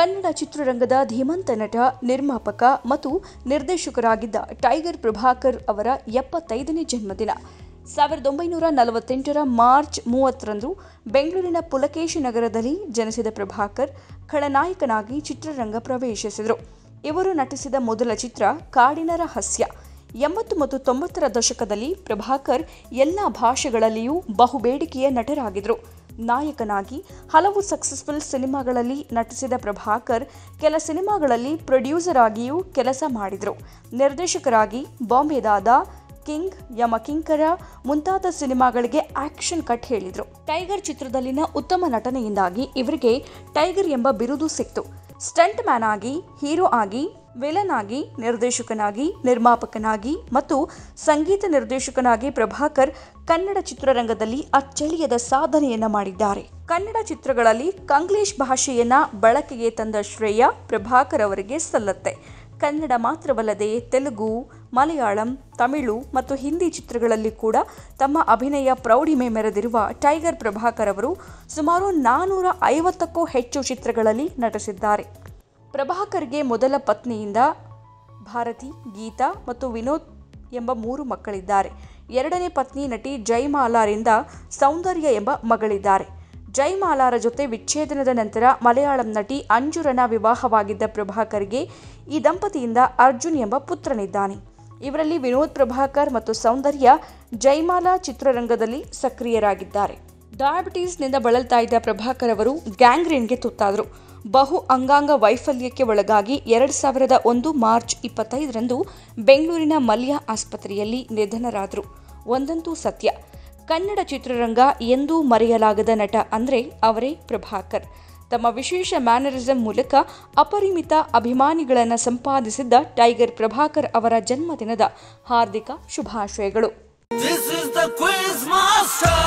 ಕನ್ನಡ ಚಿತ್ರರಂಗದ ಧೀಮಂತ ನಟ ನಿರ್ಮಾಪಕ ಮತ್ತು ನಿರ್ದೇಶಕರಾಗಿದ್ದ ಟೈಗರ್ ಪ್ರಭಾಕರ್ ಅವರ ಎಪ್ಪತ್ತೈದನೇ ಜನ್ಮದಿನ ಸಾವಿರದ ಒಂಬೈನೂರ ನಲವತ್ತೆಂಟರ ಮಾರ್ಚ್ ಮೂವತ್ತರಂದು ಬೆಂಗಳೂರಿನ ಪುಲಕೇಶಿ ನಗರದಲ್ಲಿ ಜನಿಸಿದ ಪ್ರಭಾಕರ್ ಖಳನಾಯಕನಾಗಿ ಚಿತ್ರರಂಗ ಪ್ರವೇಶಿಸಿದರು ಇವರು ನಟಿಸಿದ ಮೊದಲ ಚಿತ್ರ ಕಾಡಿನ ರಹಸ್ಯ ಎಂಬತ್ತು ಮತ್ತು ತೊಂಬತ್ತರ ದಶಕದಲ್ಲಿ ಪ್ರಭಾಕರ್ ಎಲ್ಲ ಭಾಷೆಗಳಲ್ಲಿಯೂ ಬಹುಬೇಡಿಕೆಯ ನಟರಾಗಿದ್ದರು ನಾಯಕನಾಗಿ ಹಲವು ಸಕ್ಸಸ್ಫುಲ್ ಸಿನಿಮಾಗಳಲ್ಲಿ ನಟಿಸಿದ ಪ್ರಭಾಕರ್ ಕೆಲ ಸಿನಿಮಾಗಳಲ್ಲಿ ಪ್ರೊಡ್ಯೂಸರ್ ಆಗಿಯೂ ಕೆಲಸ ಮಾಡಿದರು ನಿರ್ದೇಶಕರಾಗಿ ಬಾಂಬೆ ದಾದಾ ಕಿಂಗ್ ಯಮಕಿಂಕರ ಮುಂತಾದ ಸಿನಿಮಾಗಳಿಗೆ ಆಕ್ಷನ್ ಕಟ್ ಹೇಳಿದರು ಟೈಗರ್ ಚಿತ್ರದಲ್ಲಿನ ಉತ್ತಮ ನಟನೆಯಿಂದಾಗಿ ಇವರಿಗೆ ಟೈಗರ್ ಎಂಬ ಬಿರುದು ಸಿಕ್ತು ಸ್ಟಂಟ್ ಮ್ಯಾನ್ ಆಗಿ ಹೀರೋ ಆಗಿ ವಿಲನ್ ಆಗಿ ನಿರ್ದೇಶಕನಾಗಿ ನಿರ್ಮಾಪಕನಾಗಿ ಮತ್ತು ಸಂಗೀತ ನಿರ್ದೇಶಕನಾಗಿ ಪ್ರಭಾಕರ್ ಕನ್ನಡ ಚಿತ್ರರಂಗದಲ್ಲಿ ಅಚ್ಚಳಿಯದ ಸಾಧನೆಯನ್ನ ಮಾಡಿದ್ದಾರೆ ಕನ್ನಡ ಚಿತ್ರಗಳಲ್ಲಿ ಕಂಗ್ಲೀಷ್ ಭಾಷೆಯನ್ನ ಬಳಕೆಗೆ ತಂದ ಶ್ರೇಯ ಪ್ರಭಾಕರ್ ಅವರಿಗೆ ಸಲ್ಲತ್ತೆ ಕನ್ನಡ ಮಾತ್ರವಲ್ಲದೆ ತೆಲುಗು ಮಲಯಾಳಂ ತಮಿಳು ಮತ್ತು ಹಿಂದಿ ಚಿತ್ರಗಳಲ್ಲಿ ಕೂಡ ತಮ್ಮ ಅಭಿನಯ ಪ್ರೌಢಿಮೆ ಮೆರೆದಿರುವ ಟೈಗರ್ ಪ್ರಭಾಕರ್ ಅವರು ಸುಮಾರು ನಾನೂರ ಐವತ್ತಕ್ಕೂ ಹೆಚ್ಚು ಚಿತ್ರಗಳಲ್ಲಿ ನಟಿಸಿದ್ದಾರೆ ಪ್ರಭಾಕರ್ಗೆ ಮೊದಲ ಪತ್ನಿಯಿಂದ ಭಾರತಿ ಗೀತಾ ಮತ್ತು ವಿನೋದ್ ಎಂಬ ಮೂರು ಮಕ್ಕಳಿದ್ದಾರೆ ಎರಡನೇ ಪತ್ನಿ ನಟಿ ಜೈಮಾಲಾರಿಂದ ಸೌಂದರ್ಯ ಎಂಬ ಮಗಳಿದ್ದಾರೆ ಜೈಮಾಲಾರ ಜೊತೆ ವಿಚ್ಛೇದನದ ನಂತರ ಮಲಯಾಳಂ ನಟಿ ಅಂಜುರನ ವಿವಾಹವಾಗಿದ್ದ ಪ್ರಭಾಕರ್ಗೆ ಈ ದಂಪತಿಯಿಂದ ಅರ್ಜುನ್ ಎಂಬ ಪುತ್ರನಿದ್ದಾನೆ ಇವರಲ್ಲಿ ವಿನೋದ್ ಪ್ರಭಾಕರ್ ಮತ್ತು ಸೌಂದರ್ಯ ಜೈಮಾಲಾ ಚಿತ್ರರಂಗದಲ್ಲಿ ಸಕ್ರಿಯರಾಗಿದ್ದಾರೆ ಡಯಾಬಿಟೀಸ್ನಿಂದ ಬಳಲ್ತಾ ಇದ್ದ ಪ್ರಭಾಕರ್ ಅವರು ಗ್ಯಾಂಗ್ರೀನ್ಗೆ ತುತ್ತಾದರು ಬಹು ಅಂಗಾಂಗ ವೈಫಲ್ಯಕ್ಕೆ ಒಳಗಾಗಿ ಎರಡು ಸಾವಿರದ ಒಂದು ಮಾರ್ಚ್ ಇಪ್ಪತ್ತೈದರಂದು ಬೆಂಗಳೂರಿನ ಮಲ್ಯ ಆಸ್ಪತ್ರೆಯಲ್ಲಿ ನಿಧನರಾದರು ಒಂದಂತೂ ಸತ್ಯ ಕನ್ನಡ ಚಿತ್ರರಂಗ ಎಂದೂ ಮರೆಯಲಾಗದ ನಟ ಅಂದರೆ ಅವರೇ ಪ್ರಭಾಕರ್ ತಮ್ಮ ವಿಶೇಷ ಮ್ಯಾನರಿಸಂ ಮೂಲಕ ಅಪರಿಮಿತ ಅಭಿಮಾನಿಗಳನ್ನು ಸಂಪಾದಿಸಿದ್ದ ಟೈಗರ್ ಪ್ರಭಾಕರ್ ಅವರ ಜನ್ಮದಿನದ ಹಾರ್ದಿಕ ಶುಭಾಶಯಗಳು This is the quiz master.